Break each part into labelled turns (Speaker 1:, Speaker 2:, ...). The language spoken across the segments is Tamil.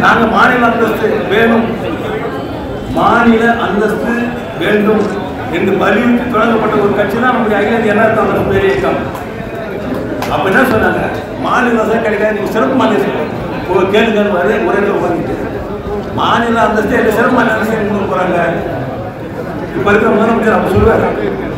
Speaker 1: நாங்கள் மாநில அந்தஸ்து வேணும் மாநில அந்தஸ்து வேண்டும் என்று வலியுறுத்தி தொடங்கப்பட்ட ஒரு கட்சி தான் நம்முடைய அகில இந்திய அண்ணா காங்கிரஸ் பேர் இயக்கம் அப்ப என்ன சொன்னாங்க மாநில அந்தஸ்து கிடைக்காது நீங்க சிறப்பு மாநிலம் ஒரு கேளுங்கன்னு வர ஒரே உட்காந்துட்டு மாநில அந்தஸ்து இல்லை சிறப்பு மாநில அந்தஸ்து கொடுக்க போறாங்க இப்ப இருக்கிற முதலமைச்சர் அப்ப சொல்லுவாரு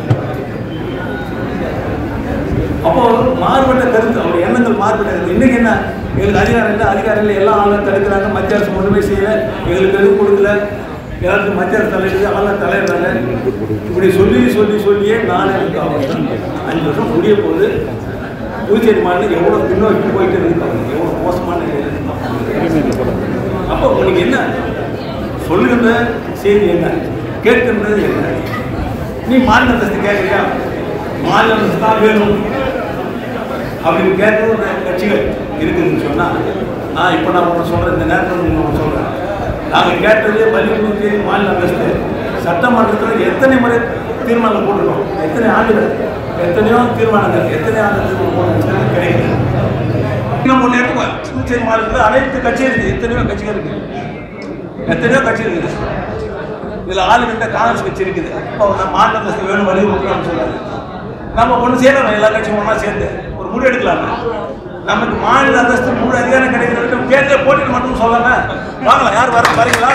Speaker 1: அப்போ மாறுபட்ட கருத்து அவர் எண்ணங்கள் மாறுபட்ட கருத்து இன்னைக்கு என்ன எங்களுக்கு அதிகாரம் இல்லை அதிகாரம் இல்லை எல்லாம் ஆளுநர் தடுக்கிறாங்க மத்திய அரசு ஒன்றுமே செய்யல எங்களுக்கு எதுவும் கொடுக்கல எல்லாருக்கும் மத்திய அரசு தலையிடுது ஆளுநர் தலையிடுறாங்க இப்படி சொல்லி சொல்லி சொல்லியே நாலு அஞ்சு வருஷம் முடிய போகுது புதுச்சேரி மாநிலம் எவ்வளோ பின்னோக்கி போயிட்டு இருக்கு பாருங்க. எவ்வளோ மோசமான நிலையில இருக்கு. அப்போ உங்களுக்கு என்ன சொல்லுகின்ற செய்தி என்ன கேட்கின்றது என்ன நீ மாநில அந்தஸ்து கேட்குறியா மாநில அந்தஸ்து தான் வேணும் அப்படின்னு கேட்கிற ஒரு கட்சிகள் இருக்குதுன்னு சொன்னால் நான் இப்போ நான் ஒன்று சொல்கிறேன் இந்த நேரத்தில் நீங்கள் ஒன்று சொல்கிறேன் நாங்கள் கேட்டது வலியுறுத்தி மாநில அந்தஸ்து சட்டமன்றத்தில் எத்தனை முறை தீர்மானம் போட்டிருக்கோம் எத்தனை ஆண்டுகள் எத்தனையோ தீர்மானங்கள் எத்தனை ஆண்டு தீர்மானம் போட்டிருக்கோம் கிடைக்குது இன்னும் ஒன்று எடுத்துக்கோ புதுச்சேரி மாநிலத்தில் அனைத்து கட்சியும் இருக்குது எத்தனையோ கட்சிகள் இருக்குது எத்தனையோ கட்சி இருக்குது இதில் ஆளுகிட்ட காங்கிரஸ் கட்சி இருக்குது இப்போ நம்ம மாநில அந்தஸ்து வேணும் வலியுறுத்தலாம்னு சொல்றாரு நம்ம ஒன்று சேரணும் எல்லா கட்சியும் ஒன்றா சேர்ந்து ஒரு முடிவு எடுக்கலாமே நமக்கு மாநில அந்தஸ்து முழு அதிகாரம் கிடைக்கிறது தேர்தல் போட்டிட்டு மட்டும் சொல்லாம வாங்கலாம் யார் வர வரீங்களா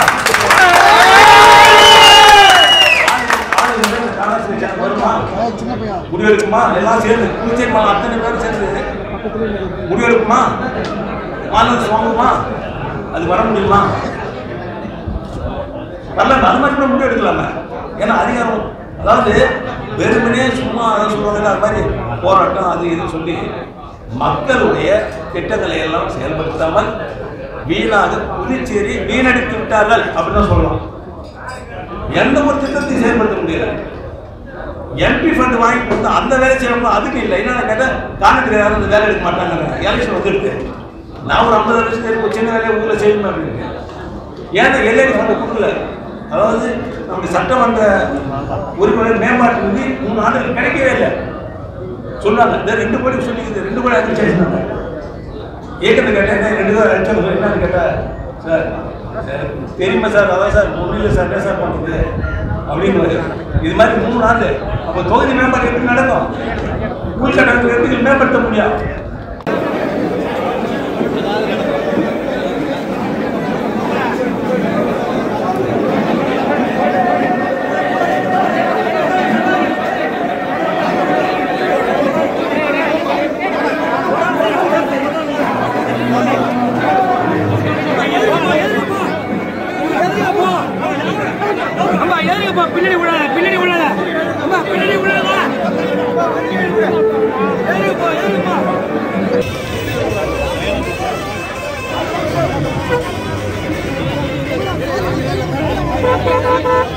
Speaker 1: ஆளுகிட்ட காங்கிரஸ் கட்சி வருமா முடிவு எடுக்குமா எல்லாம் சேர்ந்து புதுச்சேரி மாநிலம் அத்தனை பேரும் சேர்ந்து முடிவு எடுக்குமா மாநிலத்தை வாங்குமா அது வர முடியுமா நல்ல அது மாதிரி கூட முடிவு எடுக்கலாமே ஏன்னா அதிகாரம் அதாவது வெறுமனே சும்மா அதை சொல்லுவாங்க அது மாதிரி போராட்டம் அது இதுன்னு சொல்லி மக்களுடைய திட்டங்களை எல்லாம் செயல்படுத்தாமல் வீணாக புதுச்சேரி வீணடித்து விட்டார்கள் அப்படின்னு தான் சொல்லலாம் எந்த ஒரு திட்டத்தையும் செயல்படுத்த முடியல எம்பி ஃபண்ட் வாங்கி கொடுத்தா அந்த வேலை செய்யணும் அதுக்கு இல்லை என்னென்ன கேட்டால் காரணத்துக்கு யாரும் அந்த வேலை எடுக்க மாட்டாங்க எலெக்ஷன் வந்துடுது நான் ஒரு ஐம்பது லட்சம் பேருக்கு சின்ன வேலையை ஊரில் செய்யணும் அப்படின்னு ஏன்னா எல்ஐடி ஃபண்ட் கொடுக்கல அதாவது நம்முடைய சட்டமன்ற உறுப்பினர் மேம்பாட்டு நிதி மூணு ஆண்டுகள் கிடைக்கவே இல்லை சொன்னாங்க இந்த ரெண்டு கோடி சொல்லிக்குது ரெண்டு கோடி அடிச்சு அடிச்சாங்க ஏற்கனவே கேட்டேன் என்ன ரெண்டு கோடி அடிச்சாங்க என்னன்னு கேட்டேன் சார் சார், தெரியுமா சார் அதான் சார் ஒன்றும் இல்லை சார் என்ன சார் பண்ணுது அப்படின்னு இது மாதிரி மூணு ஆண்டு அப்போ தொகுதி மேம்பாடு எப்படி நடக்கும் உள்கட்டமைப்பு எப்படி மேம்படுத்த முடியும்
Speaker 2: அம்மா எதுக்குப்பா பின்னாடி விடாத பின்னாடி விடாத அம்மா பின்னாடி விடாத எதுக்குப்பா எதுக்குப்பா
Speaker 3: Thank you.